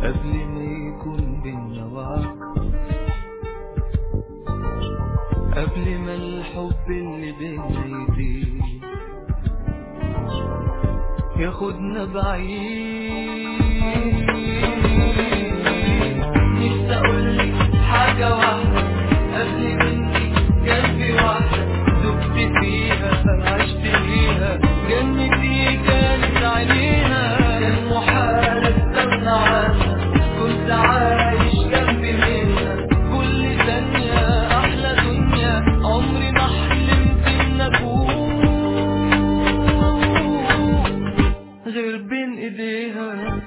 قبل ما يكون بينا وعد قبل ما الحب اللي بينا يزيد ياخدنا بعيد نفسي اقولك حاجة واحدة قبل مني كان في واحدة دبت فيها عشت فيها جنتي كانت عينيها كان محال استغنى عنها كنت عايش جنبي منها كل ثانية أحلى دنيا عمري ما حلمت إن أكون غير بين إيديها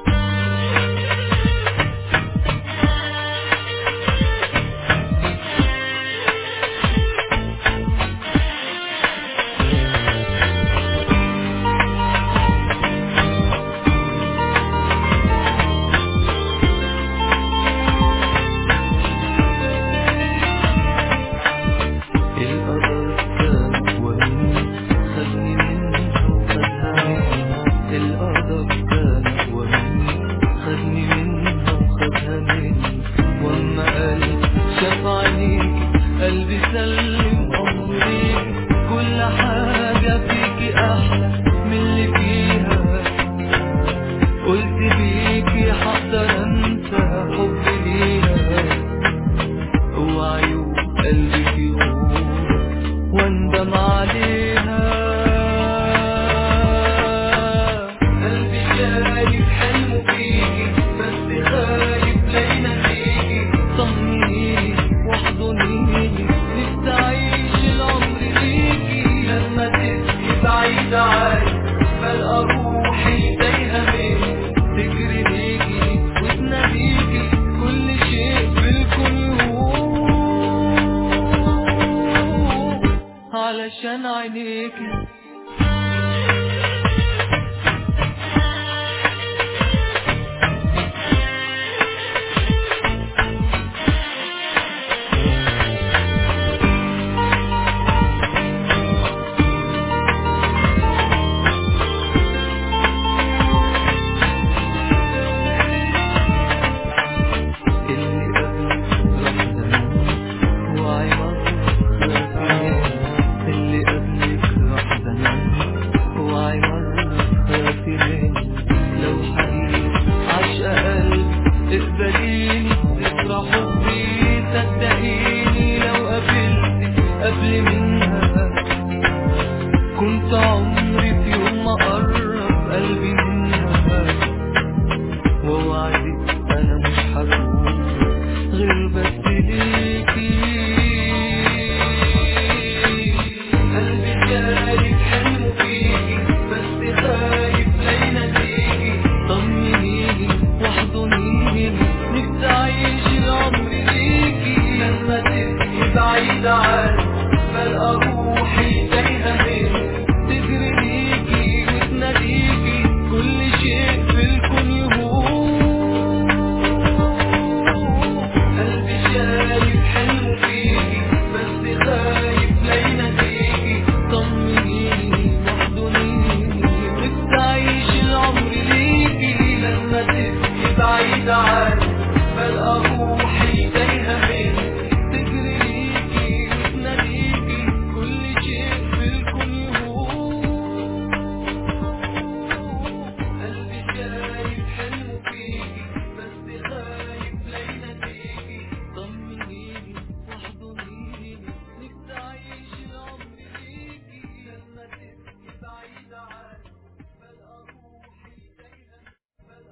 القدر كان وهمي خدني منها وخدها مني القدر كان وهمي خدني منها وخدها مني واما قلبي شاف عينيكي قلبي سلم امري كل حاجة فيكي احلى من اللي فيها قلت